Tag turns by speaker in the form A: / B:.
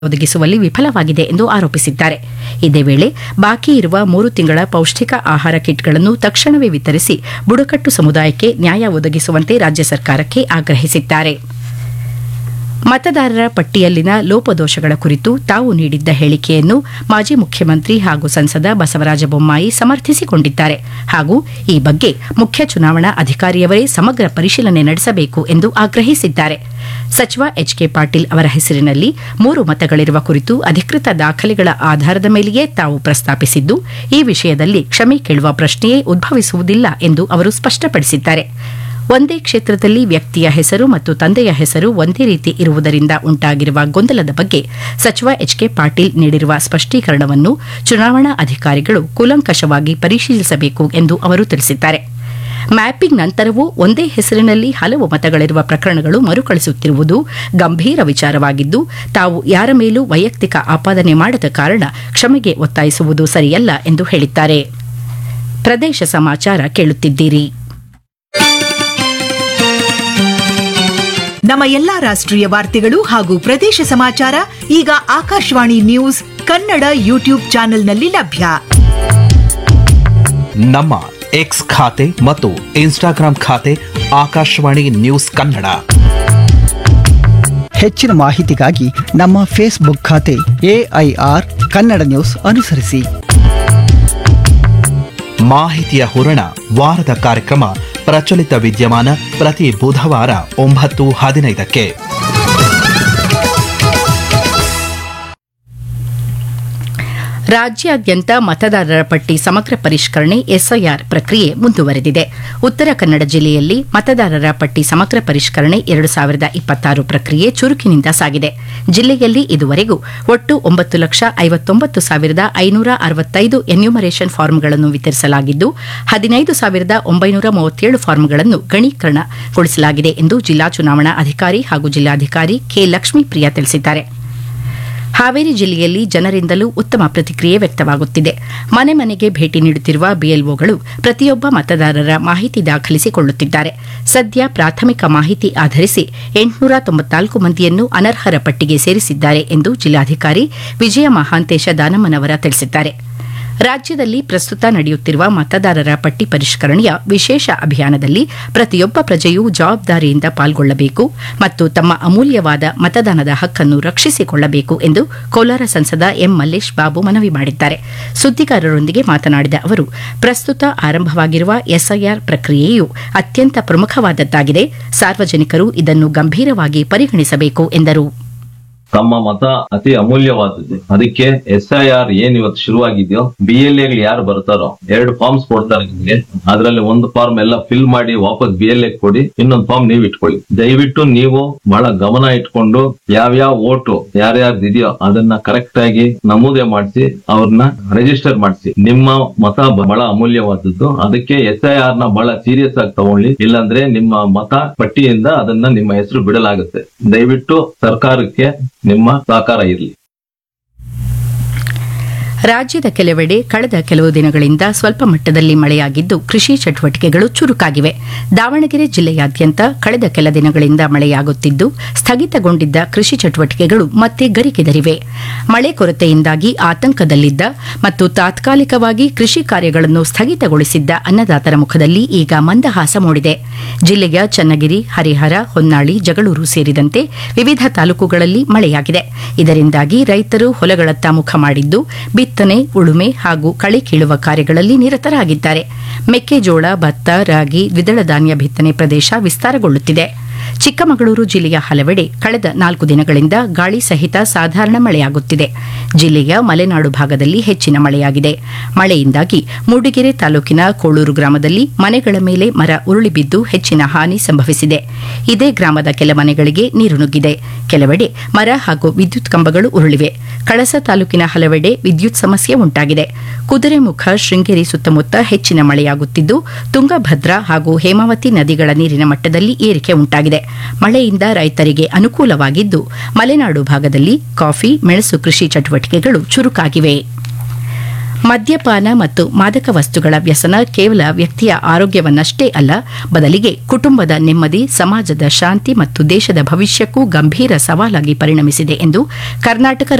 A: ಒದಗಿಸುವಲ್ಲಿ ವಿಫಲವಾಗಿದೆ ಎಂದು ಆರೋಪಿಸಿದ್ದಾರೆ ಇದೇ ವೇಳೆ ಬಾಕಿ ಇರುವ ಮೂರು ತಿಂಗಳ ಪೌಷ್ಟಿಕ ಆಹಾರ ಕಿಟ್ಗಳನ್ನು ತಕ್ಷಣವೇ ವಿತರಿಸಿ ಬುಡಕಟ್ಟು ಸಮುದಾಯಕ್ಕೆ ನ್ಯಾಯ ಒದಗಿಸುವಂತೆ ರಾಜ್ಯ ಸರ್ಕಾರಕ್ಕೆ ಆಗ್ರಹಿಸಿದ್ದಾರೆ ಮತದಾರರ ಪಟ್ಟಿಯಲ್ಲಿನ ಲೋಪದೋಷಗಳ ಕುರಿತು ತಾವು ನೀಡಿದ್ದ ಹೇಳಿಕೆಯನ್ನು ಮಾಜಿ ಮುಖ್ಯಮಂತ್ರಿ ಹಾಗೂ ಸಂಸದ ಬಸವರಾಜ ಬೊಮ್ಮಾಯಿ ಸಮರ್ಥಿಸಿಕೊಂಡಿದ್ದಾರೆ ಹಾಗೂ ಈ ಬಗ್ಗೆ ಮುಖ್ಯ ಚುನಾವಣಾ ಅಧಿಕಾರಿಯವರೇ ಸಮಗ್ರ ಪರಿಶೀಲನೆ ನಡೆಸಬೇಕು ಎಂದು ಆಗ್ರಹಿಸಿದ್ದಾರೆ ಸಚಿವ ಎಚ್ ಕೆ ಪಾಟೀಲ್ ಅವರ ಹೆಸರಿನಲ್ಲಿ ಮೂರು ಮತಗಳಿರುವ ಕುರಿತು ಅಧಿಕೃತ ದಾಖಲೆಗಳ ಆಧಾರದ ಮೇಲೆಯೇ ತಾವು ಪ್ರಸ್ತಾಪಿಸಿದ್ದು ಈ ವಿಷಯದಲ್ಲಿ ಕ್ಷಮೆ ಕೇಳುವ ಪ್ರಶ್ನೆಯೇ ಉದ್ಭವಿಸುವುದಿಲ್ಲ ಎಂದು ಅವರು ಸ್ಪಷ್ಟಪಡಿಸಿದ್ದಾರೆ ಒಂದೇ ಕ್ಷೇತ್ರದಲ್ಲಿ ವ್ಯಕ್ತಿಯ ಹೆಸರು ಮತ್ತು ತಂದೆಯ ಹೆಸರು ಒಂದೇ ರೀತಿ ಇರುವುದರಿಂದ ಉಂಟಾಗಿರುವ ಗೊಂದಲದ ಬಗ್ಗೆ ಸಚಿವ ಎಚ್ ಕೆ ಪಾಟೀಲ್ ನೀಡಿರುವ ಸ್ಪಷ್ಟೀಕರಣವನ್ನು ಚುನಾವಣಾ ಅಧಿಕಾರಿಗಳು ಕೂಲಂಕಷವಾಗಿ ಪರಿಶೀಲಿಸಬೇಕು ಎಂದು ಅವರು ತಿಳಿಸಿದ್ದಾರೆ ಮ್ಯಾಪಿಂಗ್ ನಂತರವೂ ಒಂದೇ ಹೆಸರಿನಲ್ಲಿ ಹಲವು ಮತಗಳಿರುವ ಪ್ರಕರಣಗಳು ಮರುಕಳಿಸುತ್ತಿರುವುದು ಗಂಭೀರ ವಿಚಾರವಾಗಿದ್ದು ತಾವು ಯಾರ ಮೇಲೂ ವೈಯಕ್ತಿಕ ಆಪಾದನೆ ಮಾಡದ ಕಾರಣ ಕ್ಷಮೆಗೆ ಒತ್ತಾಯಿಸುವುದು ಸರಿಯಲ್ಲ ಎಂದು ಹೇಳಿದ್ದಾರೆ ಪ್ರದೇಶ ಸಮಾಚಾರ ಕೇಳುತ್ತಿದ್ದೀರಿ
B: ನಮ್ಮ ಎಲ್ಲಾ ರಾಷ್ಟ್ರೀಯ ವಾರ್ತೆಗಳು ಹಾಗೂ ಪ್ರದೇಶ ಸಮಾಚಾರ ಈಗ ಆಕಾಶವಾಣಿ ನ್ಯೂಸ್ ಕನ್ನಡ ಯೂಟ್ಯೂಬ್ ಚಾನೆಲ್ನಲ್ಲಿ ಲಭ್ಯ
C: ನಮ್ಮ ಎಕ್ಸ್ ಖಾತೆ ಮತ್ತು ಇನ್ಸ್ಟಾಗ್ರಾಂ ಖಾತೆ ಆಕಾಶವಾಣಿ ನ್ಯೂಸ್ ಕನ್ನಡ
D: ಹೆಚ್ಚಿನ ಮಾಹಿತಿಗಾಗಿ ನಮ್ಮ ಫೇಸ್ಬುಕ್ ಖಾತೆ ಎಐಆರ್ ಕನ್ನಡ ನ್ಯೂಸ್ ಅನುಸರಿಸಿ
C: ಮಾಹಿತಿಯ ಹೂರಣ ವಾರದ ಕಾರ್ಯಕ್ರಮ ಪ್ರಚಲಿತ ವಿದ್ಯಮಾನ ಪ್ರತಿ ಬುಧವಾರ ಒಂಬತ್ತು ಹದಿನೈದಕ್ಕೆ
A: ರಾಜ್ಯಾದ್ಯಂತ ಮತದಾರರ ಪಟ್ಟಿ ಸಮಗ್ರ ಪರಿಷ್ಕರಣೆ ಎಸ್ಐಆರ್ ಪ್ರಕ್ರಿಯೆ ಮುಂದುವರೆದಿದೆ ಉತ್ತರ ಕನ್ನಡ ಜಿಲ್ಲೆಯಲ್ಲಿ ಮತದಾರರ ಪಟ್ಟಿ ಸಮಗ್ರ ಪರಿಷ್ಕರಣೆ ಎರಡು ಸಾವಿರದ ಇಪ್ಪತ್ತಾರು ಪ್ರಕ್ರಿಯೆ ಚುರುಕಿನಿಂದ ಸಾಗಿದೆ ಜಿಲ್ಲೆಯಲ್ಲಿ ಇದುವರೆಗೂ ಒಟ್ಟು ಒಂಬತ್ತು ಲಕ್ಷ ಐವತ್ತೊಂಬತ್ತು ಸಾವಿರದ ಐನೂರ ಅರವತ್ತೈದು ಎನ್ಯುಮರೇಷನ್ ಫಾರ್ಮ್ಗಳನ್ನು ವಿತರಿಸಲಾಗಿದ್ದು ಹದಿನೈದು ಸಾವಿರದ ಒಂಬೈನೂರ ಮೂವತ್ತೇಳು ಫಾರ್ಮ್ಗಳನ್ನು ಗಣೀಕರಣಗೊಳಿಸಲಾಗಿದೆ ಎಂದು ಜಿಲ್ಲಾ ಚುನಾವಣಾ ಅಧಿಕಾರಿ ಹಾಗೂ ಜಿಲ್ಲಾಧಿಕಾರಿ ಕೆ ಲಕ್ಷ್ಮೀಪ್ರಿಯಾ ತಿಳಿಸಿದ್ದಾರೆ ಹಾವೇರಿ ಜಿಲ್ಲೆಯಲ್ಲಿ ಜನರಿಂದಲೂ ಉತ್ತಮ ಪ್ರತಿಕ್ರಿಯೆ ವ್ಯಕ್ತವಾಗುತ್ತಿದೆ ಮನೆ ಮನೆಗೆ ಭೇಟಿ ನೀಡುತ್ತಿರುವ ಬಿಎಲ್ಒಗಳು ಪ್ರತಿಯೊಬ್ಬ ಮತದಾರರ ಮಾಹಿತಿ ದಾಖಲಿಸಿಕೊಳ್ಳುತ್ತಿದ್ದಾರೆ ಸದ್ಯ ಪ್ರಾಥಮಿಕ ಮಾಹಿತಿ ಆಧರಿಸಿ ಎಂಟುನೂರ ತೊಂಬತ್ನಾಲ್ಕು ಮಂದಿಯನ್ನು ಅನರ್ಹರ ಪಟ್ಟಿಗೆ ಸೇರಿಸಿದ್ದಾರೆ ಎಂದು ಜಿಲ್ಲಾಧಿಕಾರಿ ವಿಜಯ ಮಹಾಂತೇಶ ದಾನಮ್ಮನವರ ತಿಳಿಸಿದ್ದಾರೆ ರಾಜ್ಯದಲ್ಲಿ ಪ್ರಸ್ತುತ ನಡೆಯುತ್ತಿರುವ ಮತದಾರರ ಪಟ್ಟಿ ಪರಿಷ್ಕರಣೆಯ ವಿಶೇಷ ಅಭಿಯಾನದಲ್ಲಿ ಪ್ರತಿಯೊಬ್ಬ ಪ್ರಜೆಯೂ ಜವಾಬ್ದಾರಿಯಿಂದ ಪಾಲ್ಗೊಳ್ಳಬೇಕು ಮತ್ತು ತಮ್ಮ ಅಮೂಲ್ಯವಾದ ಮತದಾನದ ಹಕ್ಕನ್ನು ರಕ್ಷಿಸಿಕೊಳ್ಳಬೇಕು ಎಂದು ಕೋಲಾರ ಸಂಸದ ಎಂ ಮಲ್ಲೇಶ್ ಬಾಬು ಮನವಿ ಮಾಡಿದ್ದಾರೆ ಸುದ್ದಿಗಾರರೊಂದಿಗೆ ಮಾತನಾಡಿದ ಅವರು ಪ್ರಸ್ತುತ ಆರಂಭವಾಗಿರುವ ಎಸ್ಐಆರ್ ಪ್ರಕ್ರಿಯೆಯು ಅತ್ಯಂತ ಪ್ರಮುಖವಾದದ್ದಾಗಿದೆ ಸಾರ್ವಜನಿಕರು ಇದನ್ನು ಗಂಭೀರವಾಗಿ ಪರಿಗಣಿಸಬೇಕು ಎಂದರು
E: ತಮ್ಮ ಮತ ಅತಿ ಅಮೂಲ್ಯವಾದದ್ದು ಅದಕ್ಕೆ ಎಸ್ ಐ ಆರ್ ಏನ್ ಇವತ್ತು ಶುರುವಾಗಿದೆಯೋ ಬಿ ಎಲ್ ಎ ಯಾರು ಬರ್ತಾರೋ ಎರಡು ಫಾರ್ಮ್ಸ್ ಕೊಡ್ತಾರೆ ನಿಮ್ಗೆ ಅದರಲ್ಲಿ ಒಂದು ಫಾರ್ಮ್ ಎಲ್ಲ ಫಿಲ್ ಮಾಡಿ ವಾಪಸ್ ಬಿ ಎಲ್ ಎ ಕೊಡಿ ಇನ್ನೊಂದು ಫಾರ್ಮ್ ನೀವು ಇಟ್ಕೊಳ್ಳಿ ದಯವಿಟ್ಟು ನೀವು ಬಹಳ ಗಮನ ಇಟ್ಕೊಂಡು ಯಾವ್ಯಾವ ಓಟು ಯಾರ್ಯಾರ್ದು ಇದೆಯೋ ಅದನ್ನ ಕರೆಕ್ಟ್ ಆಗಿ ನಮೂದೆ ಮಾಡಿಸಿ ಅವ್ರನ್ನ ರಿಜಿಸ್ಟರ್ ಮಾಡಿಸಿ ನಿಮ್ಮ ಮತ ಬಹಳ ಅಮೂಲ್ಯವಾದದ್ದು ಅದಕ್ಕೆ ಎಸ್ ಐ ಆರ್ ನ ಬಹಳ ಸೀರಿಯಸ್ ಆಗಿ ತಗೊಳ್ಳಿ ಇಲ್ಲಾಂದ್ರೆ ನಿಮ್ಮ ಮತ ಪಟ್ಟಿಯಿಂದ ಅದನ್ನ ನಿಮ್ಮ ಹೆಸರು ಬಿಡಲಾಗುತ್ತೆ ದಯವಿಟ್ಟು ಸರ್ಕಾರಕ್ಕೆ ನಿಮ್ಮ ಸಹಕಾರ ಇರಲಿ
A: ರಾಜ್ಯದ ಕೆಲವೆಡೆ ಕಳೆದ ಕೆಲವು ದಿನಗಳಿಂದ ಸ್ವಲ್ಪ ಮಟ್ಟದಲ್ಲಿ ಮಳೆಯಾಗಿದ್ದು ಕೃಷಿ ಚಟುವಟಿಕೆಗಳು ಚುರುಕಾಗಿವೆ ದಾವಣಗೆರೆ ಜಿಲ್ಲೆಯಾದ್ಯಂತ ಕಳೆದ ಕೆಲ ದಿನಗಳಿಂದ ಮಳೆಯಾಗುತ್ತಿದ್ದು ಸ್ಥಗಿತಗೊಂಡಿದ್ದ ಕೃಷಿ ಚಟುವಟಿಕೆಗಳು ಮತ್ತೆ ಗರಿಕೆದರಿವೆ ಮಳೆ ಕೊರತೆಯಿಂದಾಗಿ ಆತಂಕದಲ್ಲಿದ್ದ ಮತ್ತು ತಾತ್ಕಾಲಿಕವಾಗಿ ಕೃಷಿ ಕಾರ್ಯಗಳನ್ನು ಸ್ಥಗಿತಗೊಳಿಸಿದ್ದ ಅನ್ನದಾತರ ಮುಖದಲ್ಲಿ ಈಗ ಮಂದಹಾಸ ಮೂಡಿದೆ ಜಿಲ್ಲೆಯ ಚನ್ನಗಿರಿ ಹರಿಹರ ಹೊನ್ನಾಳಿ ಜಗಳೂರು ಸೇರಿದಂತೆ ವಿವಿಧ ತಾಲೂಕುಗಳಲ್ಲಿ ಮಳೆಯಾಗಿದೆ ಇದರಿಂದಾಗಿ ರೈತರು ಹೊಲಗಳತ್ತ ಮುಖ ಮಾಡಿದ್ದು ಬಿತ್ತನೆ ಉಳುಮೆ ಹಾಗೂ ಕಳೆ ಕೀಳುವ ಕಾರ್ಯಗಳಲ್ಲಿ ನಿರತರಾಗಿದ್ದಾರೆ ಮೆಕ್ಕೆಜೋಳ ಭತ್ತ ರಾಗಿ ದ್ವಿದಳ ಧಾನ್ಯ ಬಿತ್ತನೆ ಪ್ರದೇಶ ವಿಸ್ತಾರಗೊಳ್ಳುತ್ತಿದೆ ಚಿಕ್ಕಮಗಳೂರು ಜಿಲ್ಲೆಯ ಹಲವೆಡೆ ಕಳೆದ ನಾಲ್ಕು ದಿನಗಳಿಂದ ಗಾಳಿ ಸಹಿತ ಸಾಧಾರಣ ಮಳೆಯಾಗುತ್ತಿದೆ ಜಿಲ್ಲೆಯ ಮಲೆನಾಡು ಭಾಗದಲ್ಲಿ ಹೆಚ್ಚಿನ ಮಳೆಯಾಗಿದೆ ಮಳೆಯಿಂದಾಗಿ ಮೂಡಿಗೆರೆ ತಾಲೂಕಿನ ಕೋಳೂರು ಗ್ರಾಮದಲ್ಲಿ ಮನೆಗಳ ಮೇಲೆ ಮರ ಉರುಳಿ ಬಿದ್ದು ಹೆಚ್ಚಿನ ಹಾನಿ ಸಂಭವಿಸಿದೆ ಇದೇ ಗ್ರಾಮದ ಕೆಲ ಮನೆಗಳಿಗೆ ನೀರು ನುಗ್ಗಿದೆ ಕೆಲವೆಡೆ ಮರ ಹಾಗೂ ವಿದ್ಯುತ್ ಕಂಬಗಳು ಉರುಳಿವೆ ಕಳಸ ತಾಲೂಕಿನ ಹಲವೆಡೆ ವಿದ್ಯುತ್ ಸಮಸ್ಯೆ ಉಂಟಾಗಿದೆ ಕುದುರೆಮುಖ ಶೃಂಗೇರಿ ಸುತ್ತಮುತ್ತ ಹೆಚ್ಚಿನ ಮಳೆಯಾಗುತ್ತಿದ್ದು ತುಂಗಭದ್ರಾ ಹಾಗೂ ಹೇಮಾವತಿ ನದಿಗಳ ನೀರಿನ ಮಟ್ಟದಲ್ಲಿ ಏರಿಕೆ ಉಂಟಾಗಿದೆ ಮಳೆಯಿಂದ ರೈತರಿಗೆ ಅನುಕೂಲವಾಗಿದ್ದು ಮಲೆನಾಡು ಭಾಗದಲ್ಲಿ ಕಾಫಿ ಮೆಣಸು ಕೃಷಿ ಚಟುವಟಿಕೆಗಳು ಚುರುಕಾಗಿವೆ ಮದ್ಯಪಾನ ಮತ್ತು ಮಾದಕ ವಸ್ತುಗಳ ವ್ಯಸನ ಕೇವಲ ವ್ಯಕ್ತಿಯ ಆರೋಗ್ಯವನ್ನಷ್ಟೇ ಅಲ್ಲ ಬದಲಿಗೆ ಕುಟುಂಬದ ನೆಮ್ಮದಿ ಸಮಾಜದ ಶಾಂತಿ ಮತ್ತು ದೇಶದ ಭವಿಷ್ಯಕ್ಕೂ ಗಂಭೀರ ಸವಾಲಾಗಿ ಪರಿಣಮಿಸಿದೆ ಎಂದು ಕರ್ನಾಟಕ